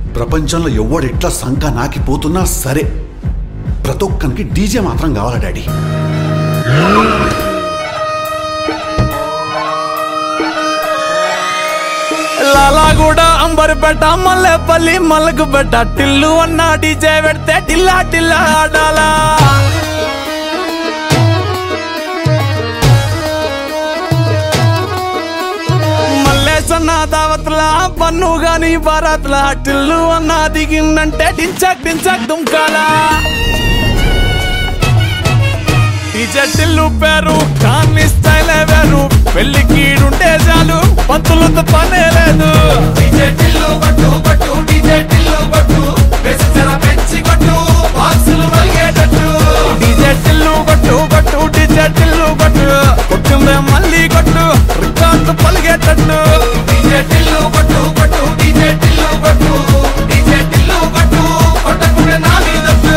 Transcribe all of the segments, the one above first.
ప్రపంచంలో ఎవడెట్లా సంక నాకిపోతున్నా సరే ప్రతి ఒక్కరికి డీజే మాత్రం కావాలా డాడీ లాలాగూడ అంబర్పేట మల్లెపల్లి మల్లకుపేట టిల్లు అన్న డీజే పెడితే టిల్లా టిల్లా ఆడాలా మల్లేసన్న దావత్ల పన్ను గాని భారత్ల టిల్లు అన్న దిగిందంటే డించక్ డించక్ దుంకాలా డీజే టిల్లు పేరు కాన్ని స్టైల్ వేరు పెళ్లి కీడుంటే చాలు పంతులతో పనే లేదు డీజే టిల్లు పట్టు పట్టు డీజే టిల్లు పట్టు బెసర పెంచి కొట్టు బాక్సులు మలిగేటట్టు డీజే టిల్లు కొట్టు కొట్టు డీజే టిల్లు కొట్టు కొట్టుందే మళ్ళీ కొట్టు రికార్డు పలిగేటట్టు డీజే టిల్లు కొట్టు కొట్టు డీజే టిల్లు కొట్టు డీజే టిల్లు కొట్టు కొట్టకుండా నా మీదట్టు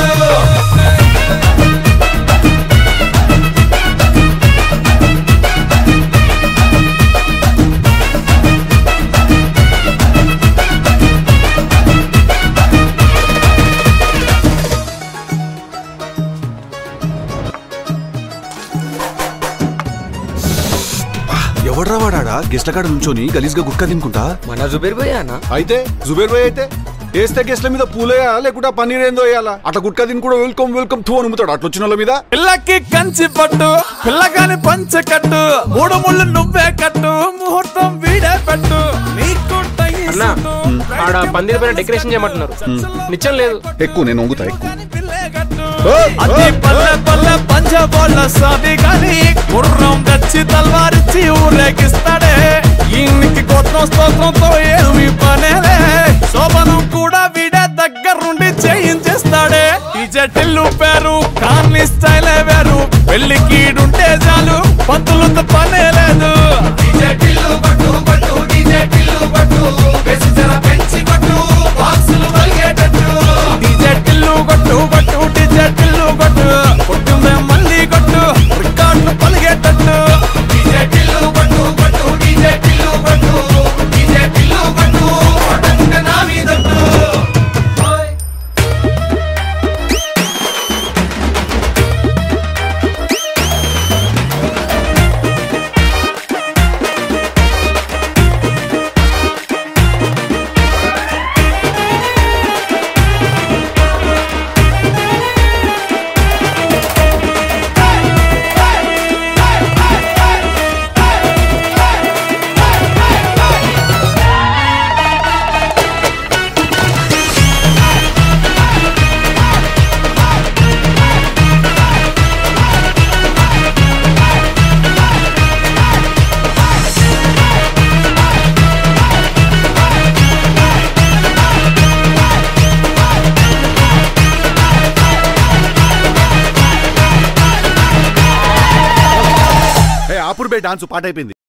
ఎవడ్రా వాడా గెస్ట్ల కాడ నుంచొని గలీజ్గా గుట్కా తినుకుంటా మన జుబేర్ భయ్య అన్న అయితే జుబేర్ భాయ్ అయితే వేస్తే గెస్ట్ల మీద పూలేయా లేకుంటే పన్నీర్ ఏందో వేయాలా అట్లా గుట్కా తిని కూడా వెల్కమ్ వెల్కమ్ తూ అనుముతాడు అట్లా వచ్చిన వాళ్ళ మీద పిల్లకి కంచి పట్టు పిల్లగాని పంచ కట్టు మూడు ముళ్ళు నువ్వే కట్టు ముహూర్తం వీడే పెట్టు నీకు టైం అన్న ఇస్తూ, ఆడ పందిరి పైన డెకరేషన్ చేయమంటున్నారు నిచ్చం లేదు ఎక్కువ నేను వంగుతా ఎక్కువ పిల్లే కట్టు. ఓయ్, అది ఓయ్, పల్లె పల్లె పంచబోళ్ళ సాది గాని గుర్రం తెచ్చి తల్వారిచ్చి ఊరేగిస్తాడే ఈయనకి గోత్రం స్తోత్రంతో ఏమి పనేలే శోభనం కూడా వీడే దగ్గరుండి చేయించేస్తాడే ఈ జటిల్లు పేరు కార్ని స్టైలే వేరు పెళ్లి కీడుంటే చాలు పంతులతో పనే లేదు డీజే టిల్లు కొట్టు కొట్టు డీజే టిల్లు కొట్టు కొట్టుందే మళ్ళీ కొట్టు రికార్డు పలిగేటట్టు డీజే టిల్లు కొట్టు కొట్టు డీజే టిల్లు కొట్టు డీజే టిల్లు కొట్టు కొట్టకుంటే నా మీదట్టు ఏ ఆపుడు బే డాన్స్ పాట అయిపోయింది